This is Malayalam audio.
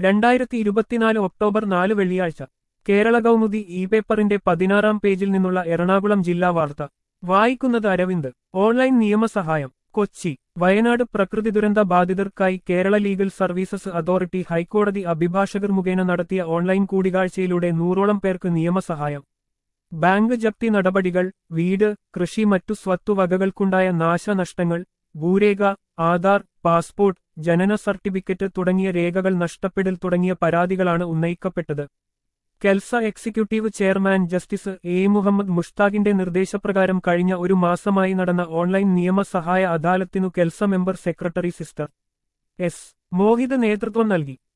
രണ്ടായിരത്തി ഇരുപത്തിനാല് ഒക്ടോബർ നാല് വെള്ളിയാഴ്ച കേരള കൗമുദി ഇ പേപ്പറിന്റെ പതിനാറാം പേജിൽ നിന്നുള്ള എറണാകുളം ജില്ലാ വാർത്ത വായിക്കുന്നത് അരവിന്ദ് ഓൺലൈൻ നിയമസഹായം കൊച്ചി വയനാട് പ്രകൃതി ദുരന്ത ബാധിതർക്കായി കേരള ലീഗൽ സർവീസസ് അതോറിറ്റി ഹൈക്കോടതി അഭിഭാഷകർ മുഖേന നടത്തിയ ഓൺലൈൻ കൂടിക്കാഴ്ചയിലൂടെ നൂറോളം പേർക്ക് നിയമസഹായം ബാങ്ക് ജപ്തി നടപടികൾ വീട് കൃഷി മറ്റു സ്വത്തുവകകൾക്കുണ്ടായ നാശനഷ്ടങ്ങൾ ഭൂരേഖ ആധാർ പാസ്പോർട്ട് ജനന സർട്ടിഫിക്കറ്റ് തുടങ്ങിയ രേഖകൾ നഷ്ടപ്പെടൽ തുടങ്ങിയ പരാതികളാണ് ഉന്നയിക്കപ്പെട്ടത് KELSA executive chairman justice A Muhammad മുഷ്താഖിന്റെ നിർദ്ദേശപ്രകാരം കഴിഞ്ഞ ഒരു മാസമായി നടന്ന ഓൺലൈൻ നിയമസഹായ അദാലത്തിനു KELSA member secretary sister S Mohit നേതൃത്വം നൽകി